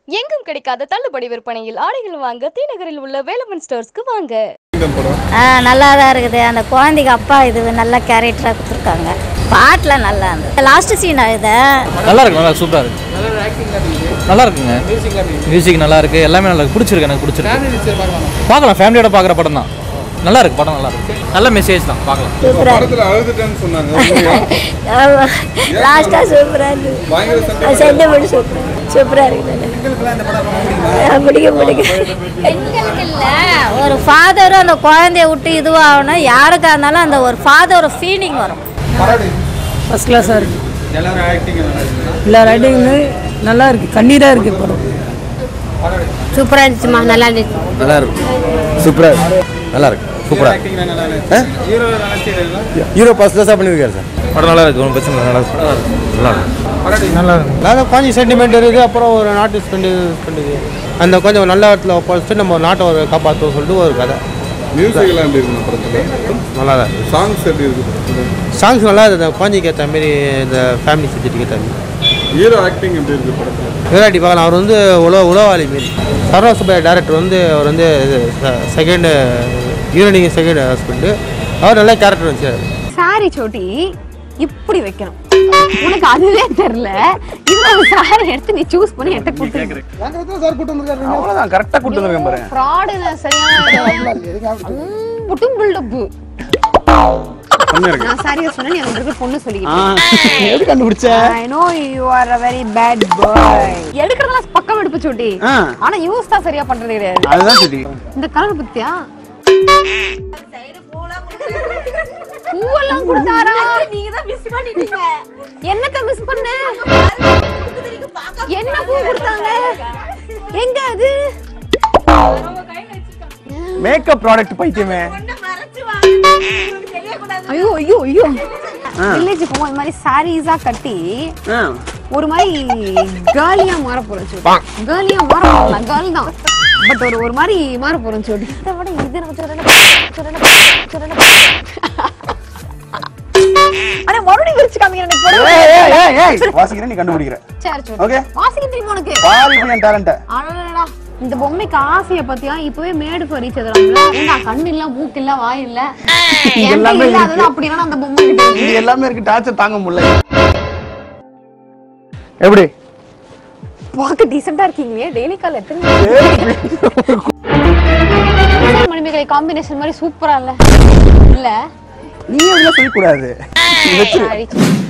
எங்கும் கிடைக்காத தள்ளுபடி விற்பனையில் ஆடைகள் வாங்க தீநகரில் உள்ள வேலவன் ஸ்டோர்ஸ்க்கு வாங்க ஆ நல்லா தான் இருக்குது அந்த குழந்தைக்கு அப்பா இது நல்ல கேரக்டராக கொடுத்துருக்காங்க பாட்டில் நல்லா இருந்தது லாஸ்ட் சீன் இது நல்லா இருக்கு நல்லா சூப்பராக இருக்கு நல்லா இருக்குங்க மியூசிக் நல்லா இருக்கு எல்லாமே நல்லா இருக்கு பிடிச்சிருக்கு எனக்கு பிடிச்சிருக்கு பார்க்கலாம் ஃபேமிலியோட பார்க்குற படம் தான் நல்லா இருக்கு படம் நல்லா இருக்கு நல்ல மெசேஜ் தான் பார்க்கலாம் சூப்பராக படத்துல அழுதுட்டேன்னு சொன்னாங்க உண்மையா? லாஸ்ட்டாக சூப்பராக இருந்தது பயங்கர சண்டை சென்டிமெண்ட் சூப்பர் சூப்பராக இருக்குது ஆ, பிடிக்கும் பிடிக்கும் பெண்களுக்கு இல்லை ஒரு ஃபாதரும் அந்த குழந்தைய விட்டு இதுவாகணும் யாருக்கா இருந்தாலும் அந்த ஒரு ஃபாதர் ஃபீலிங் வரும் ஃபஸ்ட் கிளாஸாக இருக்குது எல்லா ரைட்டிங்கு நல்லா இருக்குது கண்ணீராக இருக்குது படம் சூப்பராக இருந்துச்சுமா நல்லா இருந்துச்சு நல்லா இருக்கு சூப்பரா இருக்கு நல்லா இருக்கு சூப்பரா ஹீரோ ஃபர்ஸ்ட் கிளாஸாக பண்ணியிருக்காரு சார் படம் நல்லா இருக்கு ஒன்றும் பிரச்சனை இல்லை, நல்லா இருக்கு நல்லா இருக்கு நல்லா இருக்கு அதாவது கொஞ்சம் சென்டிமெண்ட் இருக்குது அப்புறம் ஒரு நாட்டு ஸ்பெண்டு ஸ்பெண்டுது அந்த கொஞ்சம் நல்ல இடத்துல ஒப்படைச்சிட்டு நம்ம நாட்டை ஒரு காப்பாற்றுவோம் சொல்லிட்டு ஒரு கதை மியூசிக் எல்லாம் எப்படி இருக்கு படத்துல நல்லா தான் இருக்குது சாங்ஸ் எப்படி இருக்கு படத்துல சாங்ஸ் நல்லா இருக்குது இந்த குழந்தைக்கு ஏற்ற மாரி இந்த ஃபேமிலி சப்ஜெக்ட்டுக்கு ஏற்ற மாரி ஹீரோ ஆக்டிங் எப்படி இருக்கு படத்துல விராட்டி பார்க்கலாம் அவர் வந்து உலக உலவாளி மாரி சரவண சுப்பையா டேரக்டர் வந்து அவர் வந்து செகண்டு ஹீரோனிக்கு செகண்ட் ஹஸ்பண்டு அவர் நல்ல கேரக்டர் வச்சார் சாரி சோட்டி இப்படி வைக்கணும் உனக்கு அதுவே தெரியல இதுல ஒரு சாரி எடுத்து நீ சூஸ் பண்ணி என்கிட்ட கொடுத்துருக்க அவ்வளோதான் கரெக்டாக கூட்டு வந்துருக்கேன் பாருங்க ஃப்ராடு சரியான புட்டும் புல்டப்பு நான் சாரியா சொன்னா நீ அந்த பொண்ணு சொல்லிக்கிட்டு எது கண்டுபிடிச்ச I know you are a very bad boy எடுக்கிறதெல்லாம் பக்கம் எடுப்பு சோட்டி ஆ. ஆனா யூஸ் தான் சரியா பண்றது கிடையாது அதுதான் சரி இந்த கலர் பத்தியா பூவெல்லாம் கொடுத்தாரா நீங்க தான் மிஸ் பண்ணிட்டீங்க என்னத்த மிஸ் பண்ண என்ன பூ கொடுத்தாங்க எங்க அது மேக்கப் ப்ராடக்ட் பைத்தியமே ஐயோ ஐயோ ஐயோ வில்லேஜ் போகும் இந்த மாதிரி சாரீஸா கட்டி ஒரு மாதிரி கேர்லியா மாற போறோம் சொல்லி கேர்லியா மாற போறோம் கேர்ள் தான் பட் ஒரு ஒரு மாதிரி மாற போறோம் சொல்லி இதை விட இது நமக்கு சொல்லணும், சொல்லணும், சொல்லணும். அட மறுபடியும் விரிச்சு காமிக்கிறேன் எனக்கு போடுங்க. வாசிக்கிறேன் நீ கண்டுபிடிக்கிற சரி சரி Okay. வாசிக்க தெரியுமா உனக்கு பால் என் டேலண்ட்டை அடடடா. இந்த பொம்மைக்கு ஆசைய பத்தியா இப்பவே மேடு பறி சதுராங்களா ஏன்னா கண்ணு இல்ல மூக்கு இல்ல வாய் இல்ல எல்லாமே எல்லாமே இருக்கு. அப்படின்னா அந்த பொம்மை கிட்ட இருக்கு. இது எல்லாமே இருக்கு டார்ச்சர் தாங்க முடியல எப்படி பார்க்க டீசெண்டா இருக்கீங்களே டெய்லி கால் எத்தனை மணிமேகலை காம்பினேஷன் மாதிரி சூப்பரா இல்ல இல்ல நீ அதெல்லாம் சொல்லக்கூடாது சரி, சரி.